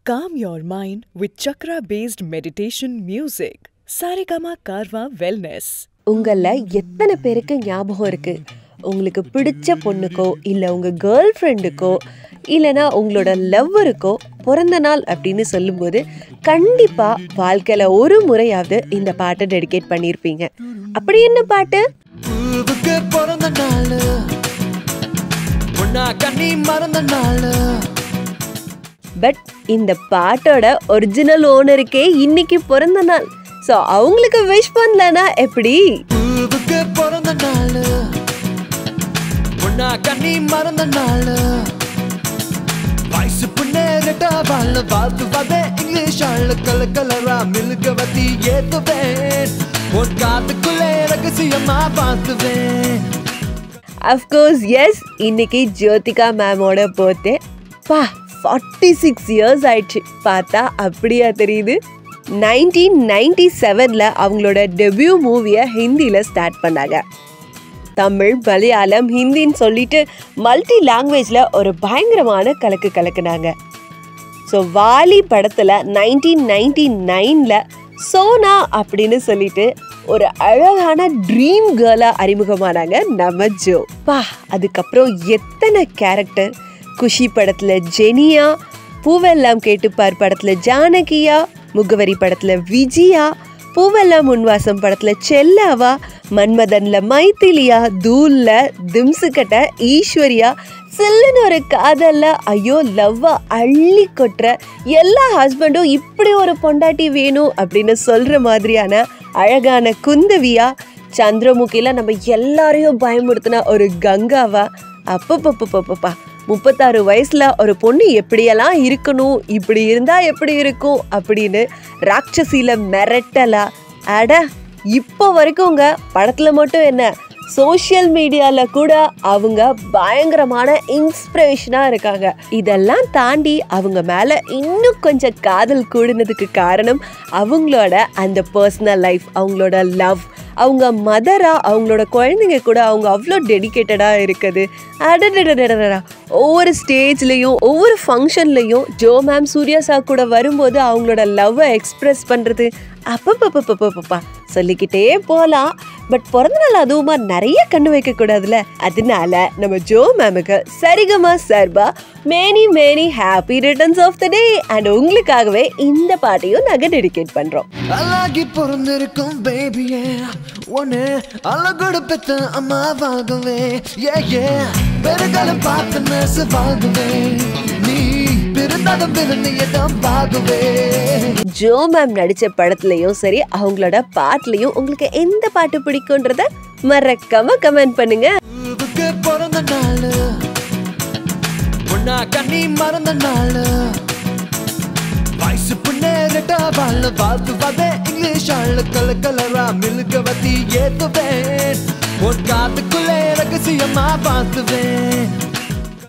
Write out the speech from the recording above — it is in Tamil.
Calm your mind with chakra based meditation music. Saregama Karwa Wellness. உங்கள எத்தனை பேருக்கு ஞாபகம் இருக்கு உங்களுக்கு பிடிச்ச பொண்ணுக்கோ இல்லை உங்க கேர்ள் ஃப்ரெண்டுக்கோ இல்லைனா உங்களோட லவ்வருக்கோ பிறந்த நாள் அப்படின்னு சொல்லும்போது கண்டிப்பா வாழ்க்கையில ஒரு முறையாவது இந்த பாட்டை டெடிகேட் பண்ணியிருப்பீங்க அப்படி என்ன பாட்டு பூவுக்கு பிறந்த நாள் பொண்ணா கண்ணி மறந்த நாள் பட் இந்த பாட்டோட ஒரிஜினல் ஓனருக்கே இன்னைக்கு பிறந்த நாள் ஸோ அவங்களுக்கு விஷ் பண்ணலனா எப்படி பூவுக்கு பிறந்த நாள் பொண்ணா கண்ணி மறந்த நாள் வயசு புண்ணேறிட்டா வாழ வாழ்த்து வதே இங்கிலீஷ் ஆளு கல கலரா மில்க வத்தி ஏத்துவேன் உன் காத்துக்குள்ளே ரகசியமா பார்த்துவேன் அஃப்கோர்ஸ் எஸ் இன்னைக்கு ஜோதிகா மேமோட பர்த்டே பா ஃபார்ட்டி சிக்ஸ் இயர்ஸ் ஆயிடுச்சு பார்த்தா அப்படியா தெரியுது நைன்டீன் நைன்டி செவனில் அவங்களோட டெபியூ மூவியை ஹிந்தியில் ஸ்டார்ட் பண்ணாங்க தமிழ் மலையாளம் ஹிந்தின்னு சொல்லிட்டு மல்டி லாங்குவேஜில் ஒரு பயங்கரமான கலக்கு கலக்குனாங்க ஸோ வாலி படத்தில் நைன்டீன் நைன்டி நைனில் சோனா அப்படின்னு சொல்லிட்டு ஒரு அழகான ட்ரீம் கேர்ளாக அறிமுகமானாங்க நம்ம ஜோ பா அதுக்கப்புறம் எத்தனை கேரக்டர் குஷி படத்தில் ஜெனியா பூவெல்லாம் கேட்டுப்பார் படத்தில் ஜானகியா முகவரி படத்தில் விஜயா பூவெல்லாம் முன்வாசம் படத்துல செல்லாவா மன்மதன்ல மைத்திலியா தூள்ல திம்சுக்கட்ட ஈஸ்வரியா சில்லுன்னு ஒரு காதல்ல ஐயோ லவ்வா அள்ளி கொட்டுற எல்லா ஹஸ்பண்டும் இப்படி ஒரு பொண்டாட்டி வேணும் அப்படின்னு சொல்ற மாதிரியான அழகான குந்தவியா சந்திரமுகில நம்ம எல்லாரையும் பயமுறுத்தின ஒரு கங்காவா அப்பப்பப்பப்பப்பா முப்பத்தாறு வயசுல ஒரு பொண்ணு எப்படியெல்லாம் இருக்கணும் இப்படி இருந்தா எப்படி இருக்கும் அப்படின்னு ராட்சசியில மிரட்டலா அட இப்போ வரைக்கும்ங்க படத்துல மட்டும் என்ன சோஷியல் மீடியால கூட அவங்க பயங்கரமான இன்ஸ்பிரேஷனா இருக்காங்க இதெல்லாம் தாண்டி அவங்க மேல இன்னும் கொஞ்சம் காதல் கூடுனதுக்கு காரணம் அவங்களோட அந்த பர்சனல் லைஃப் அவங்களோட லவ் அவங்க மதரா அவங்களோட குழந்தைங்க கூட அவங்க அவ்வளோ டெடிக்கேட்டடாக இருக்குது அடடடடடடா ஒவ்வொரு ஸ்டேஜ்லேயும் ஒவ்வொரு ஃபங்க்ஷன்லையும் ஜோ மேம் சூர்யா சா கூட வரும்போது அவங்களோட லவ்வை எக்ஸ்பிரஸ் பண்ணுறது அப்பப்பப்பப்பப்பப்பா சொல்லிக்கிட்டே போகலாம் பட் பிறந்த நாள் அதுவுமா நிறைய கண்ணு வைக்க கூடாதுல அதனால நம்ம ஜோ மேமுக்கு சரிகமா சர்பா many many happy returns of the day and உங்களுக்காகவே இந்த பாட்டையும் நாங்கள் டெடிகேட் பண்ணுறோம் அழகி பிறந்திருக்கும் பேபியே ஒன்னு அழகோடு பெத்த அம்மாவாகவே ஏ ஏ பெருகாலம் பார்த்து நெசவாகவே நீ பிறந்தாலும் பிறந்தையதான் பாகவே ஜோ மேம் நடிச்ச படத்துலயும் சரி அவங்களோட பாட்டுலயும் உங்களுக்கு எந்த பாட்டு பிடிக்கும்ன்றத மறக்காம கமெண்ட் பண்ணுங்க பூவுக்கு பிறந்த நாள் பொண்ணா கண்ணி மறந்த நாள் வயசு புண்ணேறிட்டா வாழ வாழ்த்து வதே இங்கிலீஷ் ஆளு கல கலரா மில்க வத்தி ஏத்துவேன் உன் காத்துக்குள்ளே ரகசியமா பார்த்துவேன்